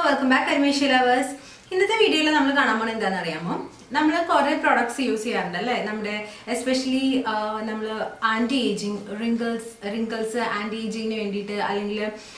Welcome back അരിമേഷി lovers ഇന്നത്തെ വീഡിയോയിൽ നമ്മൾ കാണാൻ പോകുന്നത് എന്താണെന്ന് അറിയാമോ നമ്മൾ കുറേ പ്രോഡക്ട്സ് യൂസ് ചെയ്യാറുണ്ട് അല്ലേ നമ്മുടെ എസ്പെഷ്യലി നമ്മൾ anti ageing wrinkles wrinkles anti ഏജിങ്ങിന് വേണ്ടിയിട്ട് അല്ലെങ്കിൽ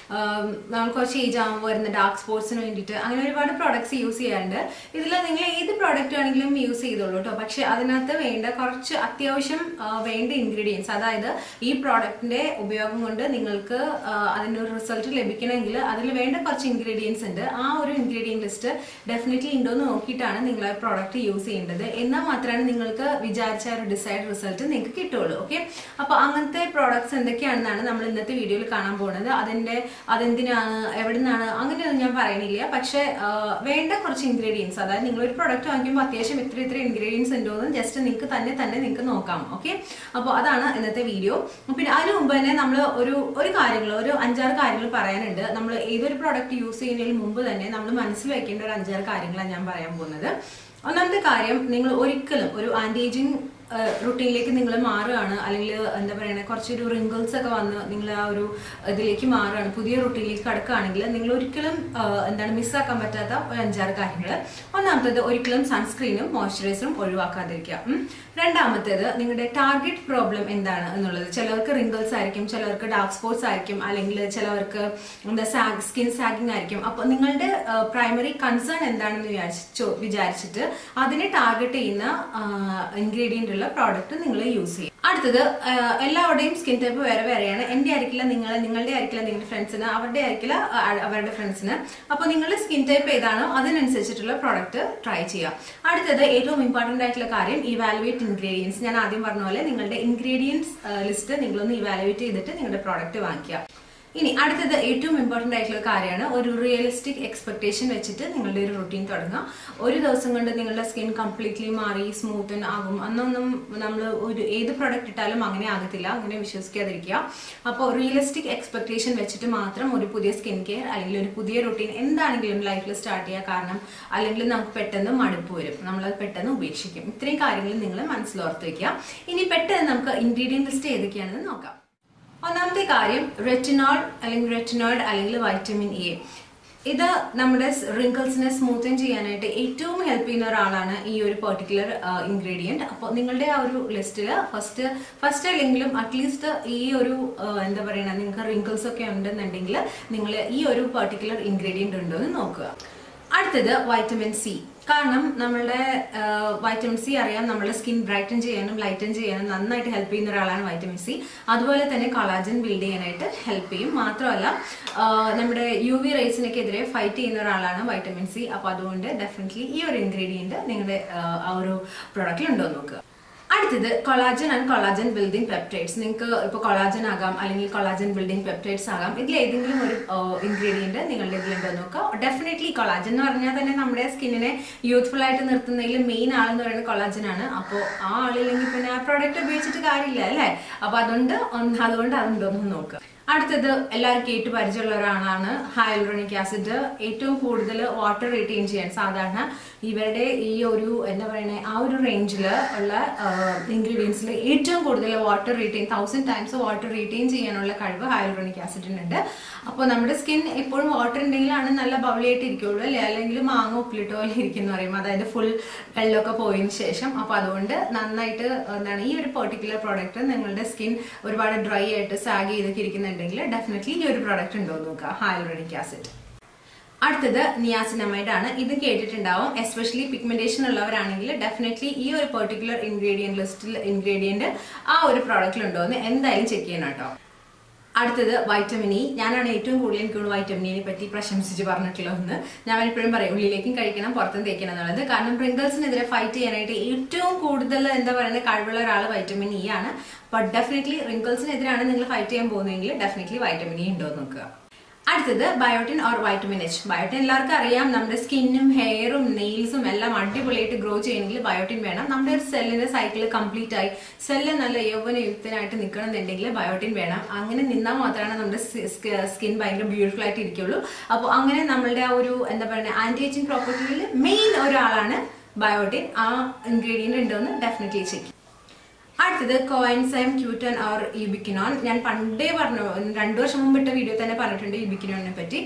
നമ്മൾ കുറച്ച് ഏജ് ആകുമ്പോൾ വരുന്ന ഡാർക്ക് സ്പോട്സിന് വേണ്ടിയിട്ട് അങ്ങനെ ഒരുപാട് പ്രോഡക്ട്സ് യൂസ് ചെയ്യാറുണ്ട് ഇതിൽ നിങ്ങൾ ഏത് പ്രോഡക്റ്റ് വേണമെങ്കിലും യൂസ് ചെയ്തോളൂ കേട്ടോ പക്ഷേ അതിനകത്ത് വേണ്ട കുറച്ച് അത്യാവശ്യം ആ, വേണ്ട ഇൻഗ്രീഡിയൻസ് അതായത് ഈ പ്രോഡക്റ്റിന്റെ ഉപയോഗം കൊണ്ട് നിങ്ങൾക്ക് ആ, അതിൻ്റെ ഒരു റിസൾട്ട് ലഭിക്കണമെങ്കിൽ അതിൽ വേണ്ട കുറച്ച് ഇൻഗ്രീഡിയൻസ് ഉണ്ട് ആ ഒരു ഇൻഗ്രീഡിയൻ ലിസ്റ്റ് ഡെഫിനറ്റ്ലി ഉണ്ടോ എന്ന് നോക്കിയിട്ടാണ് നിങ്ങൾ ആ പ്രോഡക്റ്റ് യൂസ് ചെയ്യേണ്ടത് എന്നാൽ മാത്രമാണ് നിങ്ങൾക്ക് വിചാരിച്ച ആ ഒരു ഡിസൈഡ് റിസൾട്ട് നിങ്ങൾക്ക് കിട്ടുള്ളൂ ഓക്കെ അപ്പോൾ അങ്ങനത്തെ പ്രോഡക്ട്സ് എന്തൊക്കെയാണെന്നാണ് നമ്മൾ ഇന്നത്തെ വീഡിയോയിൽ കാണാൻ പോകുന്നത് അതിൻ്റെ അതെന്തിനാണ് എവിടെ നിന്നാണ് അങ്ങനെയൊന്നും ഞാൻ പറയണില്ല പക്ഷേ ആ, വേണ്ട കുറച്ച് ഇൻഗ്രീഡിയൻസ് അതായത് നിങ്ങൾ ഒരു പ്രോഡക്റ്റ് വാങ്ങിക്കുമ്പോൾ അത്യാവശ്യം ഇത്ര ഇത്ര ഇൻഗ്രീഡിയൻസ് ഉണ്ടോ എന്ന് ജസ്റ്റ് നിങ്ങൾക്ക് തന്നെ തന്നെ നിങ്ങൾക്ക് നോക്കാം ഓക്കെ അപ്പോൾ അതാണ് ഇന്നത്തെ വീഡിയോ പിന്നെ അതിന് മുമ്പ് തന്നെ നമ്മൾ ഒരു ഒരു കാര്യങ്ങൾ ഒരു അഞ്ചാറ് കാര്യങ്ങൾ പറയാനുണ്ട് നമ്മൾ ഏതൊരു പ്രോഡക്റ്റ് യൂസ് ചെയ്യുന്നതിന് മുമ്പ് തന്നെ നമ്മൾ മനസ്സിൽ വെക്കേണ്ട ഒരു അഞ്ചാറ് കാര്യങ്ങളാണ് ഞാൻ പറയാൻ പോകുന്നത് ഒന്നാമത്തെ കാര്യം നിങ്ങൾ ഒരിക്കലും ഒരു ആൻറ്റി ഏജിങ് റുട്ടീനിലേക്ക് നിങ്ങൾ മാറുകയാണ് അല്ലെങ്കിൽ എന്താ പറയുക കുറച്ചൊരു റിങ്കിൾസ് ഒക്കെ വന്ന് നിങ്ങൾ ആ ഒരു ഇതിലേക്ക് മാറുകയാണ് പുതിയ റുട്ടീനിലേക്ക് കടക്കുകയാണെങ്കിൽ നിങ്ങൾ ഒരിക്കലും ആ, എന്താണ് മിസ്സാക്കാൻ പറ്റാത്ത ഒരു അഞ്ചാറ് കാര്യങ്ങൾ ഒന്നാമത്തേത് ഒരിക്കലും സൺസ്ക്രീനും മോയ്സ്ചറൈസറും ഒഴിവാക്കാതിരിക്കുക ഉം. രണ്ടാമത്തേത് നിങ്ങളുടെ ടാർഗറ്റ് പ്രോബ്ലം എന്താണ് എന്നുള്ളത് ചിലവർക്ക് റിങ്കിൾസ് ആയിരിക്കും ചിലവർക്ക് ഡാർക്ക് സ്പോട്സ് ആയിരിക്കും അല്ലെങ്കിൽ ചിലവർക്ക് എന്താ സാഗ് സ്കിൻ സാഗിങ് ആയിരിക്കും അപ്പോൾ നിങ്ങളുടെ പ്രൈമറി കൺസേൺ എന്താണെന്ന് വിചാരിച്ചു വിചാരിച്ചിട്ട് അതിനെ ടാർഗറ്റ് ചെയ്യുന്ന ഇൻഗ്രീഡിയൻ്റ് ഉള്ള പ്രോഡക്റ്റ് നിങ്ങൾ യൂസ് ചെയ്യും അടുത്തത് ആ, എല്ലാവരുടെയും സ്കിൻ ടൈപ്പ് വേറെ വേറെയാണ് എൻ്റെ ആയിരിക്കില്ല നിങ്ങൾ നിങ്ങളുടെ ആയിരിക്കില്ല നിങ്ങളുടെ ഫ്രണ്ട്സിന് അവരുടെ ആയിരിക്കില്ല ആ, അവരുടെ ഫ്രണ്ട്സിന് അപ്പോൾ നിങ്ങളുടെ സ്കിൻ ടൈപ്പ് ഏതാണോ അതിനനുസരിച്ചിട്ടുള്ള പ്രോഡക്റ്റ് ട്രൈ ചെയ്യുക അടുത്തത് ഏറ്റവും ഇമ്പോർട്ടൻ്റ് ആയിട്ടുള്ള കാര്യം ഇവാലുവേറ്റ് ഇൻഗ്രീഡിയൻസ് ഞാൻ ആദ്യം പറഞ്ഞ പോലെ നിങ്ങളുടെ ഇൻഗ്രീഡിയൻസ് ലിസ്റ്റ് നിങ്ങളൊന്ന് ഇവാലുവേറ്റ് ചെയ്തിട്ട് നിങ്ങളുടെ പ്രോഡക്റ്റ് വാങ്ങിക്കുക ഇനി അടുത്തത് ഏറ്റവും ഇമ്പോർട്ടൻ്റ് ആയിട്ടുള്ള കാര്യമാണ് ഒരു റിയലിസ്റ്റിക് എക്സ്പെക്ടേഷൻ വെച്ചിട്ട് നിങ്ങളുടെ ഒരു റുട്ടീൻ തുടങ്ങുക ഒരു ദിവസം കൊണ്ട് നിങ്ങളുടെ സ്കിൻ കംപ്ലീറ്റ്ലി മാറി സ്മൂത്തൻ ആകും അന്നൊന്നും നമ്മൾ ഒരു ഏത് പ്രോഡക്റ്റ് ഇട്ടാലും അങ്ങനെ ആകത്തില്ല അങ്ങനെ വിശ്വസിക്കാതിരിക്കുക അപ്പോൾ റിയലിസ്റ്റിക് എക്സ്പെക്ടേഷൻ വെച്ചിട്ട് മാത്രം ഒരു പുതിയ സ്കിൻ കെയർ അല്ലെങ്കിൽ ഒരു പുതിയ റുട്ടീൻ എന്താണെങ്കിലും ലൈഫിൽ സ്റ്റാർട്ട് ചെയ്യുക കാരണം അല്ലെങ്കിൽ നമുക്ക് പെട്ടെന്ന് മടുപ്പ് വരും നമ്മളത് പെട്ടെന്ന് ഉപേക്ഷിക്കും ഇത്രയും കാര്യങ്ങൾ നിങ്ങൾ മനസ്സിലോർത്ത് വെക്കുക ഇനി പെട്ടെന്ന് നമുക്ക് ഇൻഗ്രീഡിയൻ ലിസ്റ്റ് ഏതൊക്കെയാണെന്ന് നോക്കാം ഒന്നാമത്തെ കാര്യം റെറ്റിനോൾ അല്ലെങ്കിൽ റെറ്റിനോയിഡ് അല്ലെങ്കിൽ വൈറ്റമിൻ എ ഇത് നമ്മുടെ റിങ്കിൾസിനെ സ്മൂത്തൻ ചെയ്യാനായിട്ട് ഏറ്റവും ഹെൽപ്പ് ചെയ്യുന്ന ഒരാളാണ് ഈ ഒരു പെർട്ടിക്കുലർ ഇൻഗ്രീഡിയൻറ്റ് അപ്പോൾ നിങ്ങളുടെ ആ ഒരു ലിസ്റ്റിൽ ഫസ്റ്റ് ഫസ്റ്റ് അല്ലെങ്കിലും അറ്റ്ലീസ്റ്റ് ഈ ഒരു ആ, എന്താ പറയുക നിങ്ങൾക്ക് റിങ്കിൾസ് ഒക്കെ ഉണ്ടെന്നുണ്ടെങ്കിൽ നിങ്ങൾ ഈ ഒരു പെർട്ടിക്കുലർ ഇൻഗ്രീഡിയൻറ്റ് ഉണ്ടോ എന്ന് നോക്കുക അടുത്തത് വൈറ്റമിൻ സി കാരണം നമ്മളുടെ വൈറ്റമിൻ സി അറിയാം നമ്മുടെ സ്കിൻ ബ്രൈറ്റൻ ചെയ്യാനും ലൈറ്റൻ ചെയ്യാനും നന്നായിട്ട് ഹെൽപ്പ് ചെയ്യുന്ന ഒരാളാണ് വൈറ്റമിൻ സി അതുപോലെ തന്നെ കൊളാജൻ ബിൽഡ് ചെയ്യാനായിട്ട് ഹെൽപ്പ് ചെയ്യും മാത്രമല്ല ആ, നമ്മുടെ യു വി റേസിനൊക്കെതിരെ ഫൈറ്റ് ചെയ്യുന്ന ഒരാളാണ് വൈറ്റമിൻ സി അപ്പോൾ അതുകൊണ്ട് ഡെഫിനറ്റ്ലി ഈ ഒരു ഇൻഗ്രീഡിയൻറ്റ് നിങ്ങളുടെ ആ, ആ ഒരു പ്രൊഡക്റ്റിൽ ഉണ്ടോ എന്ന് നോക്കുക അടുത്തത് collagen and collagen building peptides നിങ്ങൾക്ക് ഇപ്പോൾ കൊളാജൻ ആകാം അല്ലെങ്കിൽ കൊളാജൻ ബിൽഡിംഗ് പെപ്റ്റൈഡ്സ് ആകാം ഇതിൽ ഏതെങ്കിലും ഒരു ഇൻഗ്രീഡിയൻറ്റ് നിങ്ങളുടെ ഇതിലുണ്ടോ നോക്കുക ഡെഫിനറ്റ്ലി കൊളാജൻ എന്ന് പറഞ്ഞാൽ തന്നെ നമ്മുടെ സ്കിന്നിനെ യൂത്ത്ഫുൾ ആയിട്ട് നിർത്തുന്നതിൽ മെയിൻ ആളെന്ന് പറയുന്നത് കൊളാജൻ ആണ് അപ്പോൾ ആ ആളില്ലെങ്കിൽ പിന്നെ ആ പ്രോഡക്റ്റ് ഉപയോഗിച്ചിട്ട് കാര്യമില്ല അല്ലേ അപ്പോൾ അതുകൊണ്ട് ഒന്ന് അതുകൊണ്ട് അതുണ്ടോ എന്ന് നോക്കുക അടുത്തത് എല്ലാവരും കേട്ട് പരിചയമുള്ള ഒരാളാണ് ഹൈലോറോണിക് ആസിഡ് ഏറ്റവും കൂടുതൽ വാട്ടർ റിറ്റെയിൻ ചെയ്യാൻ സാധാരണ ഇവരുടെ ഈ ഒരു എന്താ പറയുന്നത് ആ ഒരു റേഞ്ചിൽ ഉള്ള ഇൻഗ്രീഡിയൻസിൽ ഏറ്റവും കൂടുതൽ water retain thousand times water retain ചെയ്യാനുള്ള കഴിവ് ഹൈലോറോണിക് ആസിഡിനുണ്ട് അപ്പോൾ നമ്മുടെ സ്കിൻ എപ്പോഴും വാട്ടർ ഉണ്ടെങ്കിലാണ് നല്ല ബബിളി ആയിട്ട് ഇരിക്കുള്ളൂ അല്ലേ അല്ലെങ്കിൽ മാങ്ങ ഉപ്പിലിട്ട് പോലെ ഇരിക്കും എന്ന് പറയും അതായത് ഫുൾ വെള്ളമൊക്കെ പോയതിന് ശേഷം അപ്പോൾ അതുകൊണ്ട് നന്നായിട്ട് എന്താണ് ഈ ഒരു പെർട്ടിക്കുലർ പ്രോഡക്റ്റ് നിങ്ങളുടെ സ്കിൻ ഒരുപാട് ഡ്രൈ ആയിട്ട് സാഗ് ചെയ്തൊക്കെ ഇരിക്കുന്നുണ്ടെങ്കിൽ ഡെഫിനറ്റ്ലി ഈ ഒരു പ്രോഡക്റ്റ് ഉണ്ടോ എന്ന് നോക്കുക ഹൈലോറോണിക് ആസിഡ് അടുത്തത് നിയാസിനമൈഡ് ആണ് ഇത് കേട്ടിട്ടുണ്ടാവും എസ്പെഷ്യലി പിഗ്മെന്റേഷൻ ഉള്ളവരാണെങ്കിൽ ഡെഫിനറ്റ്ലി ഈ ഒരു പെർട്ടിക്കുലർ ഇൻഗ്രീഡിയന്റ് ലിസ്റ്റിൽ ഇൻഗ്രീഡിയന്റ് ആ ഒരു പ്രോഡക്റ്റിൽ ഉണ്ടോ എന്ന് എന്തായാലും ചെക്ക് ചെയ്യണം കേട്ടോ അടുത്തത് വൈറ്റമിൻ ഇ ഞാനാണ് ഏറ്റവും കൂടുതൽ എനിക്കുള്ള വൈറ്റമിനെ പറ്റി പ്രശംസിച്ച് പറഞ്ഞിട്ടുള്ളതെന്ന് ഞാൻ എപ്പോഴും പറയും ഉള്ളിലേക്കും കഴിക്കണം പുറത്തും തേക്കണം എന്നുള്ളത് കാരണം പ്രിങ്കിൾസിനെതിരെ ഫൈറ്റ് ചെയ്യാനായിട്ട് ഏറ്റവും കൂടുതൽ എന്താ പറയുന്നത് കഴിവുള്ള ഒരാൾ വൈറ്റമിൻ ഇ ആണ് ബട്ട് ഡെഫിനറ്റ്ലി റിങ്കിൾസിനെതിരാണ് നിങ്ങൾ ഫൈറ്റ് ചെയ്യാൻ പോകുന്നതെങ്കിൽ ഡെഫിനറ്റ്ലി വൈറ്റമിൻ ഇ ഉണ്ടോ എന്ന് നോക്കുക അടുത്തത് biotin or vitamin H biotin എല്ലാവർക്കും അറിയാം നമ്മുടെ സ്കിന്നും ഹെയറും നെയിൽസും എല്ലാം അടിപൊളിയായിട്ട് ഗ്രോ ചെയ്യണമെങ്കിൽ ബയോട്ടിൻ വേണം നമ്മുടെ ഒരു സെല്ലിന്റെ സൈക്കിൾ കംപ്ലീറ്റ് ആയി സെല്ല് നല്ല യൗവനയുക്തനായിട്ട് നിൽക്കണമെന്നുണ്ടെങ്കിൽ ബയോട്ടിൻ വേണം അങ്ങനെ നിന്നാൽ മാത്രമാണ് നമ്മുടെ സ്കിൻ ഭയങ്കര ബ്യൂട്ടിഫുൾ ആയിട്ട് ഇരിക്കുള്ളൂ അപ്പോൾ അങ്ങനെ നമ്മളുടെ ആ ഒരു എന്താ പറയുക ആന്റി ഏജിങ് പ്രോപ്പർട്ടിയിൽ മെയിൻ ഒരാളാണ് ബയോട്ടിൻ ആ ഇൻഗ്രീഡിയൻ്റ് ഉണ്ടോ എന്ന് ഡെഫിനറ്റ്ലി ചെക്ക് അടുത്തത് കോയിൻസൈം ക്യൂട്ടൻ ഓർ യുബിക്കിനോൺ ഞാൻ പണ്ടേ പറഞ്ഞു രണ്ടു വർഷം മുമ്പ് ഇട്ട വീഡിയോ തന്നെ പറഞ്ഞിട്ടുണ്ട് യുബിക്കിനോണിനെ പറ്റി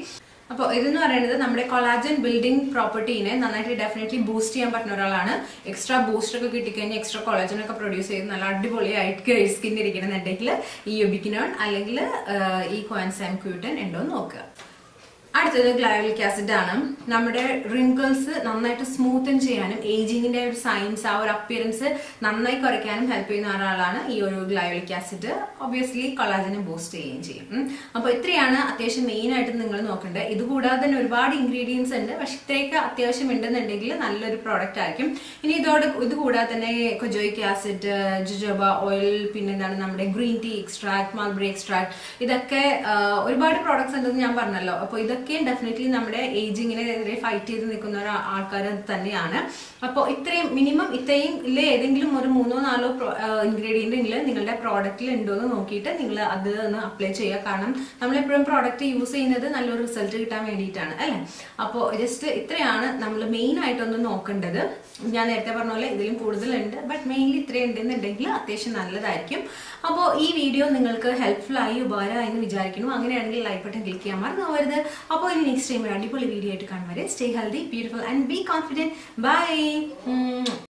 അപ്പോൾ ഇതെന്ന് പറയുന്നത് നമ്മുടെ കൊളാജൻ ബിൽഡിംഗ് പ്രോപ്പർട്ടീനെ നന്നായിട്ട് ഡെഫിനറ്റ്ലി ബൂസ്റ്റ് ചെയ്യാൻ പറ്റുന്ന ഒരാളാണ് എക്സ്ട്രാ ബൂസ്റ്റർ ഒക്കെ കിട്ടിക്കഴിഞ്ഞാൽ എക്സ്ട്രാ കൊളാജൻ ഒക്കെ പ്രൊഡ്യൂസ് ചെയ്ത് നല്ല അടിപൊളിയായിട്ട് സ്കിൻ ഇരിക്കണമെന്നുണ്ടെങ്കിൽ ഈ യുബിക്കിനോൺ അല്ലെങ്കിൽ ഈ ക്വാൻസാം ക്യൂട്ടൻ ഉണ്ടോ എന്ന് നോക്കുക അടുത്തത് ഗ്ലയോലിക് ആസിഡ് ആണ് നമ്മുടെ റിങ്കിൾസ് നന്നായിട്ട് സ്മൂത്തൻ ചെയ്യാനും ഏജിങ്ങിന്റെ ഒരു സൈൻസ് ആ ഒരു അപ്പിയറൻസ് നന്നായി കുറയ്ക്കാനും ഹെൽപ്പ് ചെയ്യുന്ന ഒരാളാണ് ഈ ഒരു ഗ്ലയോലിക് ആസിഡ് ഒബ്വിയസ്ലി കൊളാജനെ ബൂസ്റ്റ് ചെയ്യുകയും ചെയ്യും ഉം. അപ്പോൾ ഇത്രയാണ് അത്യാവശ്യം മെയിൻ ആയിട്ട് നിങ്ങൾ നോക്കേണ്ടത് ഇത് കൂടാതെ തന്നെ ഒരുപാട് ഇൻഗ്രീഡിയൻസ് ഉണ്ട് പക്ഷെ ഇത്രയൊക്കെ അത്യാവശ്യം ഉണ്ടെന്നുണ്ടെങ്കിൽ നല്ലൊരു പ്രോഡക്റ്റ് ആയിരിക്കും ഇനി ഇതോട് ഇത് കൂടാതെ തന്നെ കൊജോയിക് ആസിഡ് ജുജോബ ഓയിൽ പിന്നെ എന്താണ് നമ്മുടെ green tea extract mulberry extract ഇതൊക്കെ ആ, ഒരുപാട് പ്രോഡക്ട്സ് ഉണ്ടെന്ന് ഞാൻ പറഞ്ഞല്ലോ അപ്പോൾ ഇതൊക്കെയും ഡെഫിനറ്റ്ലി നമ്മുടെ ഏജിങ്ങിനെതിരെ ഫൈറ്റ് ചെയ്ത് നിൽക്കുന്ന ഒരു ആൾക്കാർ തന്നെയാണ് അപ്പോൾ ഇത്രയും മിനിമം ഇത്രയും ഇല്ല ഏതെങ്കിലും ഒരു മൂന്നോ നാലോ ഇൻഗ്രീഡിയൻ്റ് ഇല്ല നിങ്ങളുടെ പ്രോഡക്റ്റിൽ ഉണ്ടോ എന്ന് നോക്കിയിട്ട് നിങ്ങൾ അത് ഒന്ന് അപ്ലൈ ചെയ്യുക കാരണം നമ്മളെപ്പോഴും പ്രോഡക്റ്റ് യൂസ് ചെയ്യുന്നത് നല്ലൊരു റിസൾട്ട് കിട്ടാൻ വേണ്ടിയിട്ടാണ് അല്ലേ അപ്പോൾ ജസ്റ്റ് ഇത്രയാണ് നമ്മൾ മെയിൻ ആയിട്ടൊന്ന് നോക്കേണ്ടത് ഞാൻ നേരത്തെ പറഞ്ഞ പോലെ ഇതിലും കൂടുതലുണ്ട് ബട്ട് മെയിൻലി ഇത്രയും ഉണ്ടെന്നുണ്ടെങ്കിൽ അത്യാവശ്യം നല്ലതായിരിക്കും അപ്പോൾ ഈ വീഡിയോ നിങ്ങൾക്ക് ഹെൽപ്ഫുൾ ആയി ഉപകാരമായി എന്ന് വിചാരിക്കുന്നു അങ്ങനെയാണെങ്കിൽ ലൈക്ക് ബട്ടൺ ക്ലിക്ക് ചെയ്യാൻ മറന്നു പോകരുത് അപ്പോൾ ഇനി നെക്സ്റ്റ് ടൈം ഒരു അടിപൊളി വീഡിയോ ആയിട്ട് കാണും വരെ stay healthy beautiful and be confident by